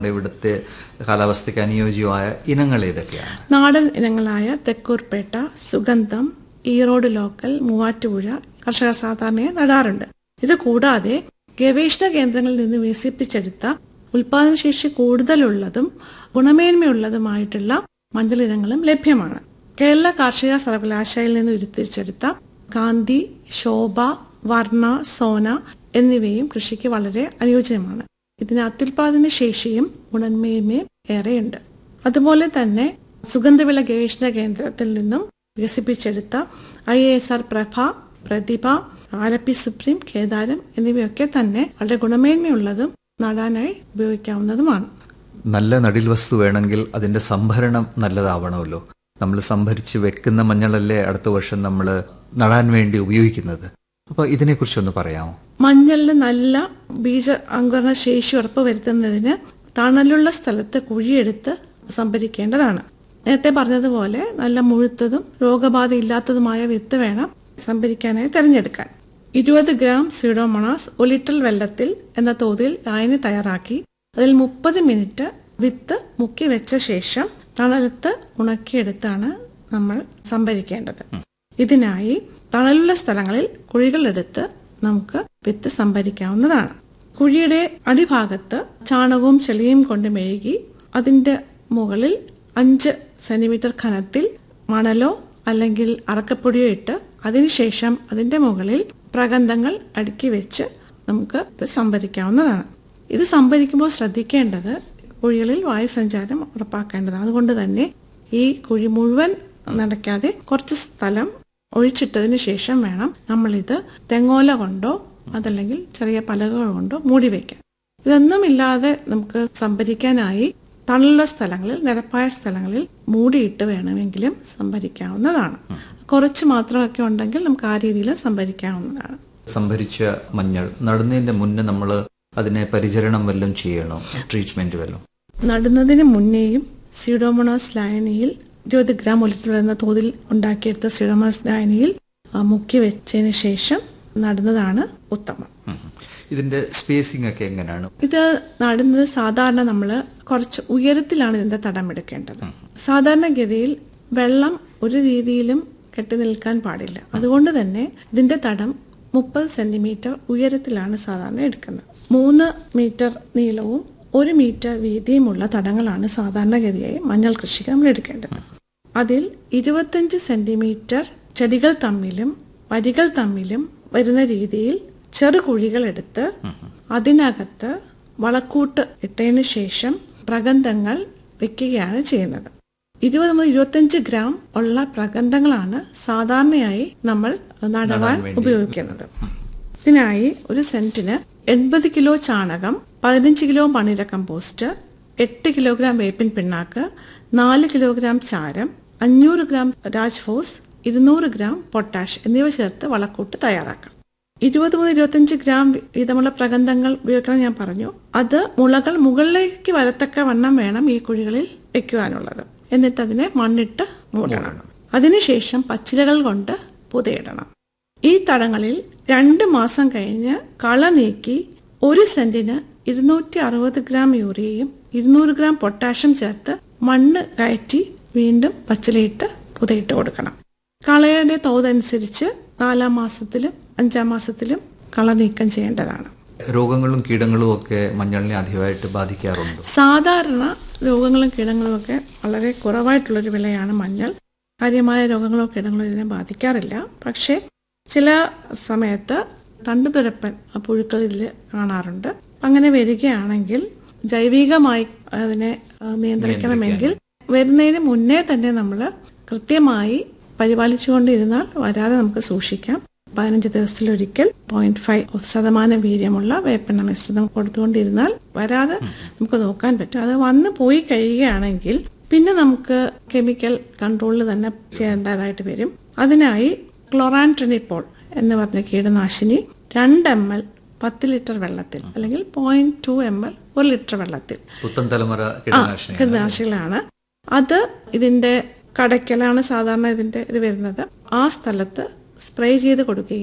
ഇവിടുത്തെ കാലാവസ്ഥയ്ക്ക് അനുയോജ്യമായ ഇനങ്ങൾ ഏതൊക്കെയാണ് നാടൻ ഇനങ്ങളായ തെക്കൂർപേട്ട സുഗന്ധം ഈറോഡ് ലോക്കൽ മൂവാറ്റുപുഴ കർഷകർ സാധാരണയായി നടാറുണ്ട് ഇത് കൂടാതെ ഗവേഷണ കേന്ദ്രങ്ങളിൽ നിന്ന് വികസിപ്പിച്ചെടുത്ത ഉൽപാദനശേഷി കൂടുതലുള്ളതും ഗുണമേന്മയുള്ളതുമായിട്ടുള്ള മഞ്ഞൾ ഇനങ്ങളും ലഭ്യമാണ് കേരള കാർഷിക സർവകലാശാലയിൽ നിന്ന് ഉരുത്തിരിച്ചെടുത്ത കാന്തി ശോഭ വർണ്ണ സോന എന്നിവയും കൃഷിക്ക് വളരെ അനുയോജ്യമാണ് ഇതിന് അത്യുൽപാദന ശേഷിയും ഗുണമേന്മയും ഏറെയുണ്ട് അതുപോലെ തന്നെ സുഗന്ധവിള ഗവേഷണ കേന്ദ്രത്തിൽ നിന്നും വികസിപ്പിച്ചെടുത്ത I S R Prabha Prathibha Alleppey supreme Kedaram എന്നിവയൊക്കെ തന്നെ വളരെ ഗുണമേന്മയുള്ളതും നടാനായി ഉപയോഗിക്കാവുന്നതുമാണ് നല്ല നടീൽ വസ്തു വേണമെങ്കിൽ അതിന്റെ സംഭരണം നല്ലതാവണമല്ലോ നമ്മൾ സംഭരിച്ച് വെക്കുന്ന മഞ്ഞളല്ലേ അടുത്ത വർഷം നമ്മൾ നടാൻ വേണ്ടി ഉപയോഗിക്കുന്നത് അപ്പൊ ഇതിനെക്കുറിച്ചൊന്ന് പറയാമോ മഞ്ഞളിൽ നല്ല ബീജ അങ്കുരണ ശേഷി ഉറപ്പുവരുത്തുന്നതിന് തണലുള്ള സ്ഥലത്ത് കുഴിയെടുത്ത് സംഭരിക്കേണ്ടതാണ് നേരത്തെ പറഞ്ഞതുപോലെ നല്ല മുഴുത്തതും രോഗബാധ ഇല്ലാത്തതുമായ വിത്ത് വേണം സംഭരിക്കാനായി തിരഞ്ഞെടുക്കാൻ ഇരുപത് ഗ്രാം സ്യൂഡോമോണാസ് ഒരു ലിറ്റർ വെള്ളത്തിൽ എന്ന തോതിൽ ലായനി തയ്യാറാക്കി അതിൽ മുപ്പത് മിനിറ്റ് വിത്ത് മുക്കി വെച്ച ശേഷം തണലത്ത് ഉണക്കിയെടുത്താണ് നമ്മൾ സംഭരിക്കേണ്ടത് ഇതിനായി തണലുള്ള സ്ഥലങ്ങളിൽ കുഴികളെടുത്ത് നമുക്ക് വിത്ത് സംഭരിക്കാവുന്നതാണ് കുഴിയുടെ അടിഭാഗത്ത് ചാണകവും ചെളിയും കൊണ്ട് മെഴുകി അതിന്റെ മുകളിൽ അഞ്ച് സെന്റിമീറ്റർ ഖനത്തിൽ മണലോ അല്ലെങ്കിൽ അറക്കപ്പൊടിയോ ഇട്ട് അതിനുശേഷം അതിന്റെ മുകളിൽ പ്രഗന്ധങ്ങൾ അടുക്കി വെച്ച് നമുക്ക് ഇത് സംഭരിക്കാവുന്നതാണ് ഇത് സംഭരിക്കുമ്പോൾ ശ്രദ്ധിക്കേണ്ടത് കുഴികളിൽ വായുസഞ്ചാരം ഉറപ്പാക്കേണ്ടതാണ് അതുകൊണ്ട് തന്നെ ഈ കുഴി മുഴുവൻ നടക്കാതെ കുറച്ച് സ്ഥലം ഒഴിച്ചിട്ടതിന് ശേഷം വേണം നമ്മളിത് തെങ്ങോല കൊണ്ടോ അതല്ലെങ്കിൽ ചെറിയ പലകകൾ കൊണ്ടോ മൂടി വയ്ക്കാൻ ഇതൊന്നും ഇല്ലാതെ നമുക്ക് സംഭരിക്കാനായി തണലുള്ള സ്ഥലങ്ങളിൽ നിരപ്പായ സ്ഥലങ്ങളിൽ മൂടിയിട്ട് വേണമെങ്കിലും സംഭരിക്കാവുന്നതാണ് കുറച്ച് മാത്രമൊക്കെ ഉണ്ടെങ്കിൽ നമുക്ക് ആ രീതിയിൽ സംഭരിക്കാവുന്നതാണ് സംഭരിച്ച മഞ്ഞൾ നടുന്നതിന്റെ മുന്നേ നമ്മൾ അതിനെ പരിചരണം വല്ലതും ചെയ്യണോ ട്രീറ്റ്മെന്റ് വല്ലതും നടുന്നതിന് മുന്നേയും സ്യൂഡോമോണാസ് ലായനിയിൽ ഇരുപത് ഗ്രാം ഒരു ലിറ്റർ എന്ന തോതിൽ ഉണ്ടാക്കിയെടുത്ത സ്യൂഡോമോണാസ് ലായനിയിൽ ആ, മുക്കി വെച്ചതിന് ശേഷം നടുന്നതാണ് ഉത്തമം ഉം. ഇതിന്റെ സ്പേസിംഗ് ഒക്കെ എങ്ങനെയാണ് ഇത് നടുന്നത് സാധാരണ നമ്മൾ കുറച്ച് ഉയരത്തിലാണ് ഇതിന്റെ തടം എടുക്കേണ്ടത് സാധാരണഗതിയിൽ വെള്ളം ഒരു രീതിയിലും കെട്ടി നിൽക്കാൻ പാടില്ല അതുകൊണ്ട് തന്നെ ഇതിന്റെ തടം മുപ്പത് സെന്റിമീറ്റർ ഉയരത്തിലാണ് സാധാരണ എടുക്കുന്നത് മൂന്ന് മീറ്റർ നീളവും ഒരു മീറ്റർ വീതിയുമുള്ള തടങ്ങളാണ് സാധാരണഗതിയായി മഞ്ഞൾ കൃഷിക്ക് നമ്മൾ എടുക്കേണ്ടത് അതിൽ ഇരുപത്തഞ്ച് സെന്റിമീറ്റർ ചെടികൾ തമ്മിലും വരികൾ തമ്മിലും വരുന്ന രീതിയിൽ ചെറു കുഴികൾ എടുത്ത് അതിനകത്ത് വളക്കൂട്ട് ഇട്ടതിന് ശേഷം പ്രഗന്ധങ്ങൾ വെക്കുകയാണ് ചെയ്യുന്നത് ഇരുപത് മുതൽ ഇരുപത്തഞ്ച് ഗ്രാം ഉള്ള പ്രഗന്ധങ്ങളാണ് സാധാരണയായി നമ്മൾ നടുവാൻ ഉപയോഗിക്കുന്നത് ഇതിനായി ഒരു സെന്റിന് എൺപത് കിലോ ചാണകം പതിനഞ്ച് കിലോ മണിര കമ്പോസ്റ്റ് എട്ട് കിലോഗ്രാം വേപ്പിൻ പിണ്ണാക്ക് നാല് കിലോഗ്രാം ചാരം അഞ്ഞൂറ് ഗ്രാം രാജ്ഫോസ് ഇരുന്നൂറ് ഗ്രാം പൊട്ടാഷ് എന്നിവ ചേർത്ത് വളക്കൂട്ട് തയ്യാറാക്കാം ഇരുപത് മുതൽ ഇരുപത്തഞ്ച് ഗ്രാം വീതമുള്ള പ്രഗന്ധങ്ങൾ ഉപയോഗിക്കണം ഞാൻ പറഞ്ഞു അത് മുളകൾ മുകളിലേക്ക് വരത്തക്ക വണ്ണം വേണം ഈ കുഴികളിൽ വെക്കുവാനുള്ളത് എന്നിട്ട് അതിനെ മണ്ണിട്ട് മൂടണം അതിനുശേഷം പച്ചിലകൾ കൊണ്ട് പുതയിടണം ഈ തടങ്ങളിൽ രണ്ട് മാസം കഴിഞ്ഞ് കള നീക്കി ഒരു സെന്റിന് ഇരുന്നൂറ്റി അറുപത് ഗ്രാം യൂറിയയും ഇരുന്നൂറ് ഗ്രാം പൊട്ടാഷ്യം ചേർത്ത് മണ്ണ് കയറ്റി വീണ്ടും പച്ചിലയിട്ട് പുതയിട്ട് കൊടുക്കണം കളയുടെ തോതനുസരിച്ച് നാലാം മാസത്തിലും അഞ്ചാം മാസത്തിലും കള നീക്കം ചെയ്യേണ്ടതാണ് രോഗങ്ങളും കീടങ്ങളും ഒക്കെ മഞ്ഞളിനെ അധികമായിട്ട് ബാധിക്കാറുണ്ട് സാധാരണ രോഗങ്ങളും കീടങ്ങളും ഒക്കെ വളരെ കുറവായിട്ടുള്ളൊരു വിളയാണ് മഞ്ഞൾ കാര്യമായ രോഗങ്ങളോ കീടങ്ങളോ ഇതിനെ ബാധിക്കാറില്ല പക്ഷേ ചില സമയത്ത് തണ്ടുതുരപ്പൻ ആ പുഴുക്കളിൽ കാണാറുണ്ട് അങ്ങനെ വരികയാണെങ്കിൽ ജൈവികമായി അതിനെ ആ, നിയന്ത്രിക്കണമെങ്കിൽ വരുന്നതിന് മുന്നേ തന്നെ നമ്മൾ കൃത്യമായി പരിപാലിച്ചുകൊണ്ടിരുന്നാൽ വരാതെ നമുക്ക് സൂക്ഷിക്കാം പതിനഞ്ച് ദിവസത്തിലൊരിക്കൽ പോയിന്റ് ഫൈവ് ശതമാനം വീര്യമുള്ള വേപ്പെണ്ണ മിശ്രിതം കൊടുത്തുകൊണ്ടിരുന്നാൽ വരാതെ നമുക്ക് നോക്കാൻ പറ്റും അത് വന്ന് പോയി കഴിയുകയാണെങ്കിൽ പിന്നെ നമുക്ക് കെമിക്കൽ കൺട്രോളിൽ തന്നെ ചെയ്യേണ്ടതായിട്ട് വരും അതിനായി ക്ലോറാൻട്രിനിപ്പോൾ എന്ന് പറഞ്ഞ കീടനാശിനി രണ്ട് എം എൽ പത്ത് ലിറ്റർ വെള്ളത്തിൽ അല്ലെങ്കിൽ പോയിന്റ് ടു എം എൽ ഒരു ലിറ്റർ വെള്ളത്തിൽ പുത്തൻ തലമുറ കീടനാശിനി കീടനാശികളാണ് അത് ഇതിന്റെ കടയ്ക്കലാണ് സാധാരണ ഇതിന്റെ ഇത് വരുന്നത് ആ സ്ഥലത്ത് സ്പ്രേ ചെയ്ത് കൊടുക്കുകയും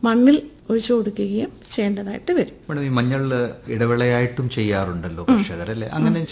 മണ്ണിൽ ഒഴിച്ചു കൊടുക്കുകയും ചെയ്യേണ്ടതായിട്ട് വരും മേഡം ഈ മഞ്ഞളിൽ ഇടവേളയായിട്ടും ചെയ്യാറുണ്ടല്ലോ കർഷകർ അല്ലെ അങ്ങനെ